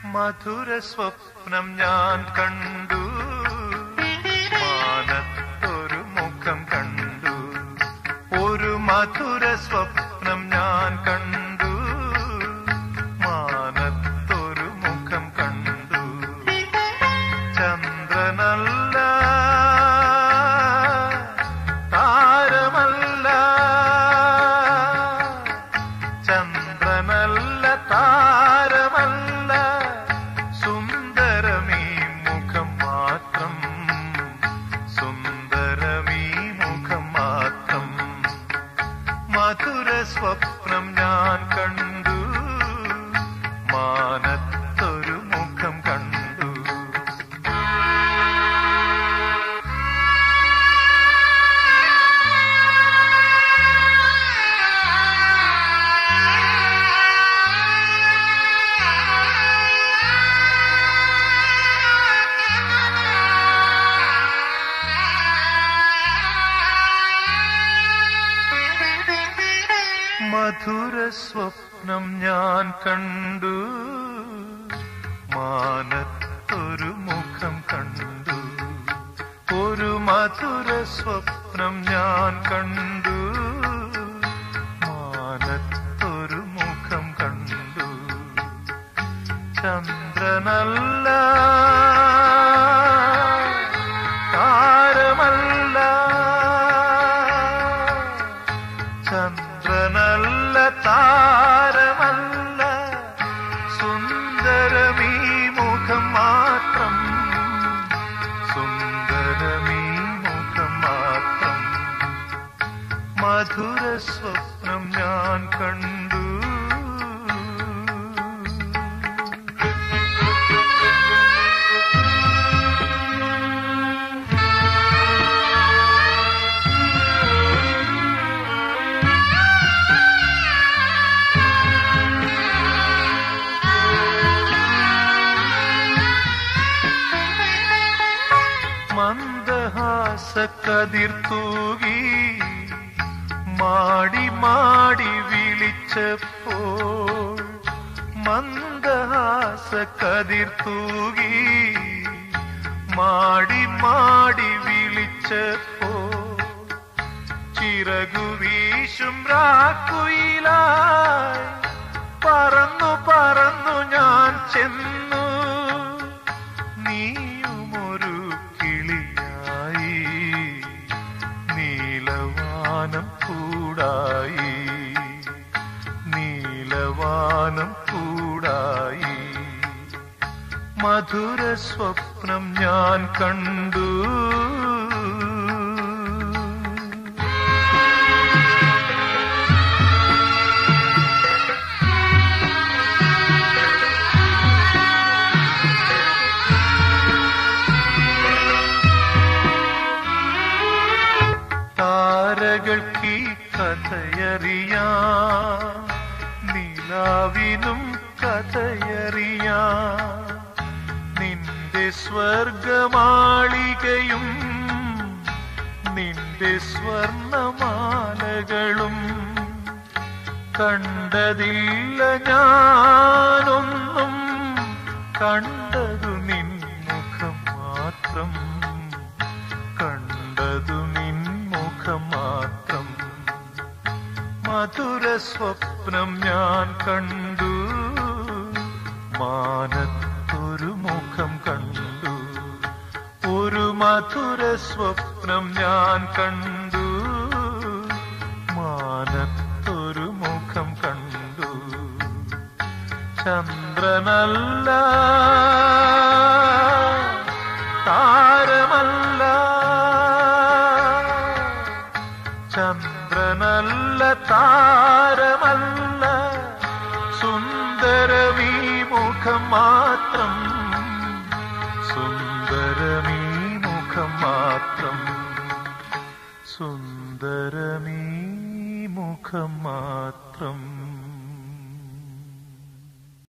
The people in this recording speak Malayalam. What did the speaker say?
മധുര സ്വപ്നം ഞാൻ കണ്ടു മാനത്തൊരു മുഖം കണ്ടു ഒരു മധുര സ്വപ്നം ഞാൻ കണ്ടു മാനത്തൊരു മുഖം കണ്ടു ചന്ദ്രനല്ല താരമല്ല ചന്ദ്രനല്ല താരമല്ല സുന്ദരമീ മുഖം മാത്രം സുന്ദരമീ മുഖം മാത്രം മധുര സ്വപ്നം ഞാൻ കണ്ടു മാനത്തൊരു മുഖം കണ്ടു മധുര സ്വപ്നം ഞാൻ കണ്ടു മാനത്തൊരു മുഖം കണ്ടു ഒരു മധുര സ്വപ്നം ഞാൻ കണ്ടു മാനത്തൊരു മുഖം കണ്ടു ചന്ദ്രനല്ല താരമല്ല ചന്ദ്രനല്ല താരമല്ല സുന്ദരമീ മുഖം മാത്രം സുന്ദരമീ മുഖം മാത്രം മധുര സ്വപ്നം ഞാൻ കണ്ടു മന്ദഹാസക്കതിർ തൂകി മാടി മാടി വിളിച്ചപ്പോൾ മന്ദഹാസക്കതിർ തൂകി മാടി മാടി വിളിച്ചപ്പോൾ ചിറകു വീശും രാക്കുയിലായി പറന്നു പറന്നു ഞാൻ ചെന്നു നീയുമൊരു കിളിയായി നീലവാനം കൂടായി നീലവാനം കൂടായി മധുര സ്വപ്നം ഞാൻ കണ്ടു താരകൾക്ക് ഈ കഥയറിയാം നിലാവിനും കഥയറിയാം നിന്റെ സ്വർഗമാളികയും നിന്റെ സ്വർണമാലകളും കണ്ടതില്ല ഞാനൊന്നും കണ്ടതു നിൻ മുഖം മാത്രം കണ്ടതു നിൻ മുഖം മാത്രം മധുര സ്വപ്നം ഞാൻ കണ്ടു മാനത്തൊരു മുഖം കണ്ടു ഒരു മധുര സ്വപ്നം ഞാൻ കണ്ടു മാനത്തൊരു മുഖം കണ്ടു ചന്ദ്രനല്ല താരമല്ല ചന്ദ്രനല്ല താരമല്ല സുന്ദരമീ മുഖം മാത്രം സുന്ദരമീ മുഖം മാത്രം സുന്ദരമീ മുഖം മാത്രം